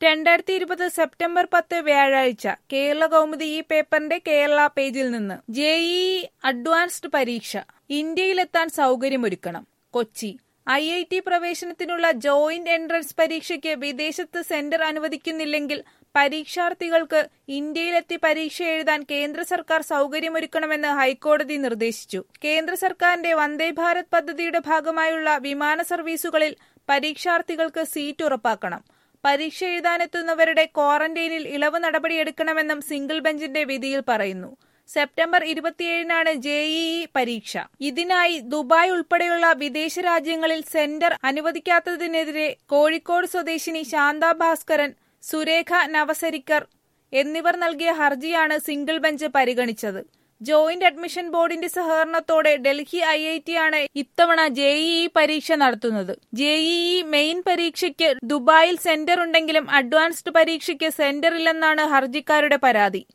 രണ്ടായിരത്തി ഇരുപത് സെപ്റ്റംബർ പത്ത് വ്യാഴാഴ്ച കേരള കൗമുദി ഈ പേപ്പറിന്റെ കേരള പേജിൽ നിന്ന് ജെഇഇ അഡ്വാൻസ്ഡ് പരീക്ഷ ഇന്ത്യയിലെത്താൻ സൗകര്യമൊരുക്കണം കൊച്ചി ഐ ഐ ടി പ്രവേശനത്തിനുള്ള ജോയിന്റ് എൻട്രൻസ് പരീക്ഷയ്ക്ക് വിദേശത്ത് സെന്റർ അനുവദിക്കുന്നില്ലെങ്കിൽ പരീക്ഷാർത്ഥികൾക്ക് ഇന്ത്യയിലെത്തി പരീക്ഷ എഴുതാൻ കേന്ദ്ര സർക്കാർ സൗകര്യമൊരുക്കണമെന്ന് ഹൈക്കോടതി നിർദ്ദേശിച്ചു കേന്ദ്ര സർക്കാരിന്റെ വന്ദേ ഭാരത് പദ്ധതിയുടെ ഭാഗമായുള്ള വിമാന സർവീസുകളിൽ പരീക്ഷാർത്ഥികൾക്ക് സീറ്റ് ഉറപ്പാക്കണം പരീക്ഷ എഴുതാനെത്തുന്നവരുടെ ക്വാറന്റൈനിൽ ഇളവ് നടപടിയെടുക്കണമെന്നും സിംഗിൾ ബെഞ്ചിന്റെ വിധിയിൽ പറയുന്നു സെപ്റ്റംബർ ഇരുപത്തിയേഴിനാണ് ജെഇഇ പരീക്ഷ ഇതിനായി ദുബായ് ഉൾപ്പെടെയുള്ള വിദേശ രാജ്യങ്ങളിൽ സെന്റർ അനുവദിക്കാത്തതിനെതിരെ കോഴിക്കോട് സ്വദേശിനി ശാന്ത ഭാസ്കരൻ സുരേഖ നവസരിക്കർ എന്നിവർ നൽകിയ ഹർജിയാണ് സിംഗിൾ ബെഞ്ച് പരിഗണിച്ചത് ജോയിന്റ് അഡ്മിഷൻ ബോർഡിന്റെ സഹകരണത്തോടെ ഡൽഹി ഐ ഐ ടി ആണ് ഇത്തവണ ജെഇഇ പരീക്ഷ നടത്തുന്നത് ജെഇഇ മെയിൻ പരീക്ഷയ്ക്ക് ദുബായിൽ സെന്റർ ഉണ്ടെങ്കിലും അഡ്വാൻസ്ഡ് പരീക്ഷയ്ക്ക് സെന്റർ ഇല്ലെന്നാണ് ഹർജിക്കാരുടെ പരാതി